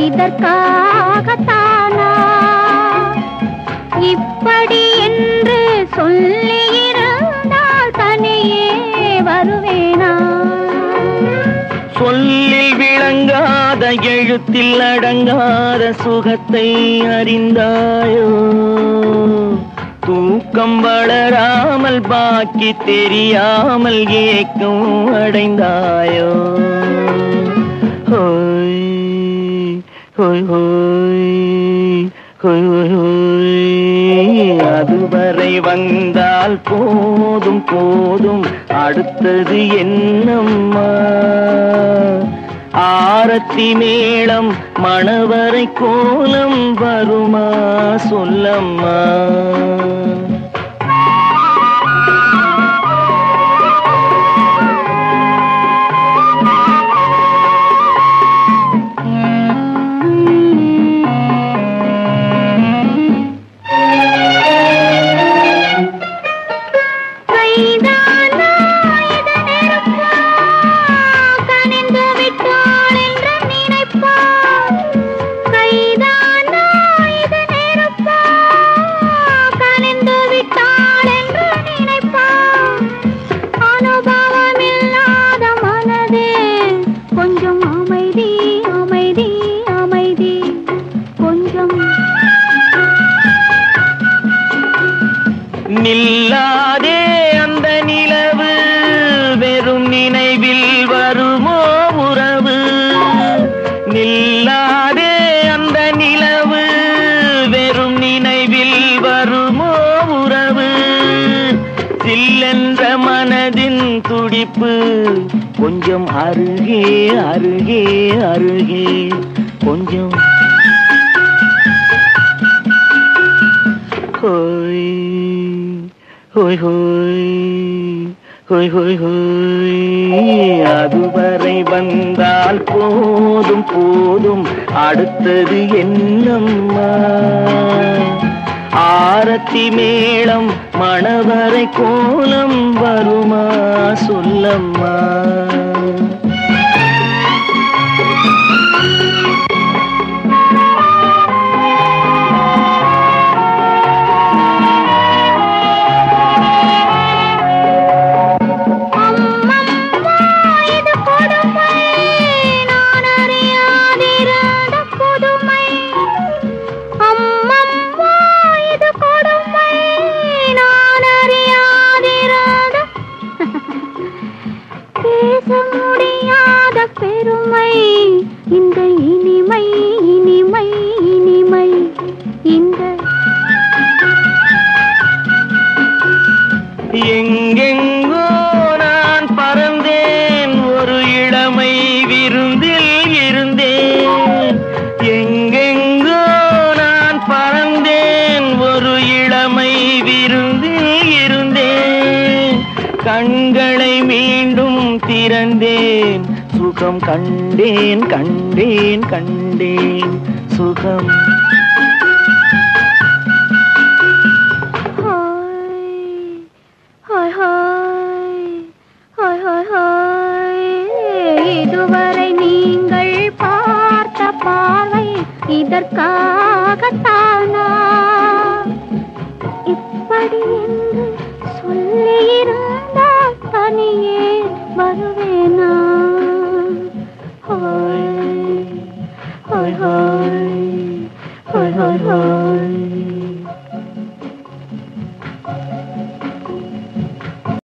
இதற்காகத்தானா இப்படி என்று சொல்லியிருந்தால் தனியே வருவேனா சொல்லில் விளங்காத எழுத்தில் அடங்காத சுகத்தை அறிந்தாயோ தூக்கம் வளராமல் பாக்கி தெரியாமல் ஏக்கம் அடைந்தாயோ ஹோய் ஹோய் ஹோய் ஹோய் ஹோய் ஹோய் அதுவரை வந்தால் போதும் போதும் அடுத்தது என்னம்மா ஆரத்தி மேளம் மணவரை கோலம் வருமா சொல்லம்மா கைதானா இது நெருப்பா? கனிந்து விட்டாள் என்று நினைப்பாள். கைதானா இது நெருப்பா? கனிந்து விட்டாள் என்று நினைப்பாள். அனுபவமில்லாத மனதே கொஞ்சம் அமைதி அமைதி அமைதி கொஞ்சம் நில்லாதே அந்த நிலவு வெறும் நினைவில் வருமோ உறவு நில்லாதே அந்த நிலவு வெறும் நினைவில் வருமோ உறவு சில்லென்ற மனதின் துடிப்பு கொஞ்சம் அருகே அருகே அருகே கொஞ்சம் ஹோய் ஹோய் ஹோய் ஹோய் ஹோய் ஹோய் அதுவரை வந்தால் போதும் போதும் அடுத்தது என்னம்மா ஆரத்தி மேளம் மணவரை கோலம் வருமா சொல்லம்மா அம்மம்மா, இது கொடுமை. நான் அறியாதிருந்த புதுமை. அம்மம்மா, இது கொடுமை. நான் அறியாதிருந்த பேச முடியாத பெருமை இந்த இனிமை இனிமை இனிமை இந்த எங்கெங்கோ நான் பறந்தேன் ஒரு இளமை விருந்தில் இருந்தேன் எங்கெங்கோ நான் பறந்தேன் ஒரு இளமை விருந்தில் இருந்தேன் கண்களை மீண்டும் திறந்தேன் சுகம் கண்டேன் கண்டேன் கண்டேன் சுகம் hi hi hi hi hi இதுவரை நீங்கள் பார்த்த பார்வை இதற்காகத்தானா இப்படி என்று சொல்லியிருந்தால் தனியே வருவேன்